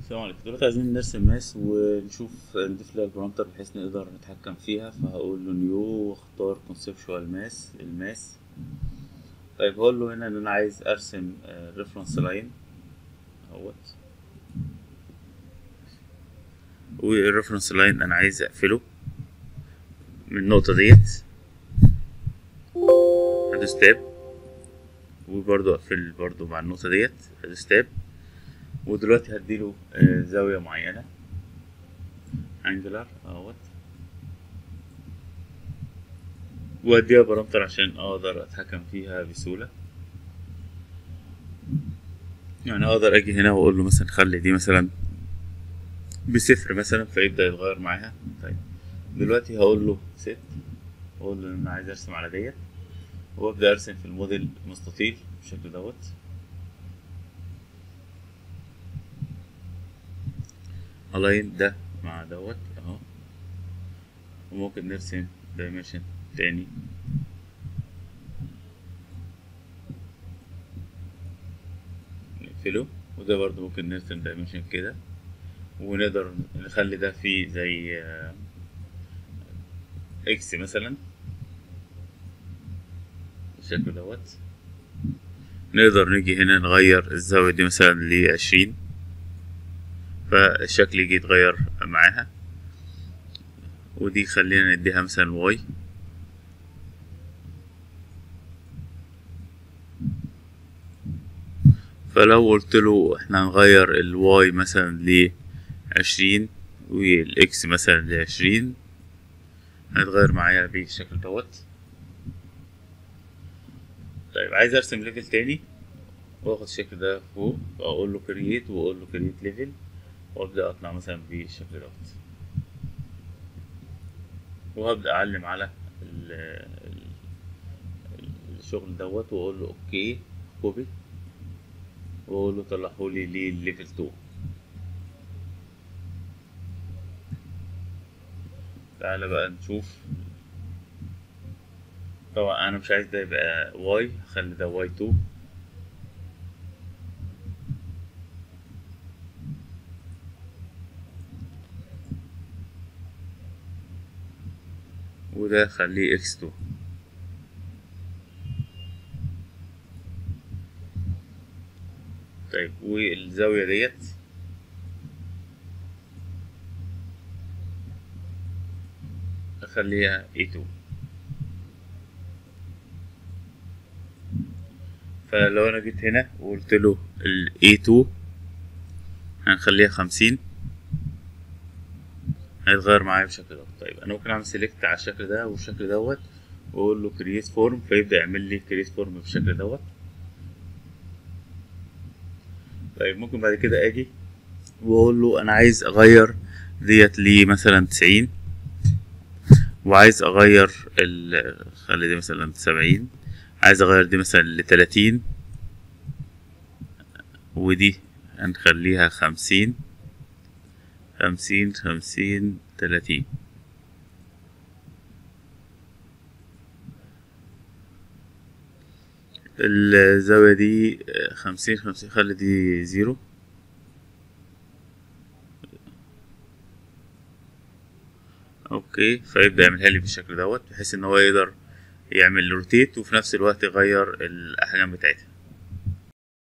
السلام عليكم دلوقتي عايزين نرسم ماس ونشوف نضيف لها البارامتر بحيث نقدر نتحكم فيها فهقول له نيو واختار كونسبشوال ماس الماس طيب هقول له هنا ان انا عايز ارسم ريفرنس لاين اهوت والريفرنس لاين انا عايز اقفله من النقطة ديت ادوس تاب وبرضه اقفل برضه مع النقطة ديت ادوس تاب ودلوقتي هديله آه، زاوية معينة انجلر اهوت واديها بارامتر عشان اقدر اتحكم فيها بسهولة يعني اقدر اجي هنا واقول له مثلا خلي دي مثلا بصفر مثلا فيبدأ يتغير معاها طيب دلوقتي هقول له ست واقول له ان انا عايز ارسم على ديت وابدأ ارسم في الموديل مستطيل بالشكل دوت الاين ده مع دوت اهو وممكن نرسم دايمنشن تاني نقفله وده برضو ممكن نرسم دايمنشن كده ونقدر نخلي ده فيه زي آه، اكس مثلا بالشكل دوت نقدر نيجي هنا نغير الزاوية دي مثلا لعشرين فالشكل يجي يتغير معاها ودي خلينا نديها مثلا واي فلو قلت له احنا هنغير الواي مثلا لعشرين والاكس مثلا لعشرين هيتغير معايا بالشكل دوت طيب عايز ارسم ليفل تاني واخد الشكل ده فوق واقول له كرييت واقول له كرييت ليفل وابدا اطلع مثلا بالشكل دوت وهبدا اعلم على ال- ال- الشغل دوت واقول له اوكي كوبي واقول له طلعه لي لليفل 2 تعالى بقى نشوف طبعا انا مش عايز ده يبقى واي خلي ده واي 2 وده خليه اكس 2 طيب والزاوية ديت اخليها A2 فلو انا جيت هنا وقلت له ال A2 هنخليها خمسين هيتغير معايا بالشكل ده طيب انا ممكن اعمل سيلكت على الشكل ده والشكل دوت واقول له كرييت فورم فيبدا يعمل لي كرييت فورم بالشكل دوت طيب ممكن بعد كده اجي واقول له انا عايز اغير ديت لي مثلا تسعين وعايز اغير ال خلي دي مثلا سبعين عايز اغير دي مثلا لتلاتين ودي هنخليها خمسين خمسين خمسين تلاتين الزاوية دي آه، خمسين خمسين خلي دي زيرو اوكي فيبدأ يعملها لي بالشكل دوت بحيث ان هو يقدر يعمل روتيت وفي نفس الوقت يغير الاحجام بتاعتها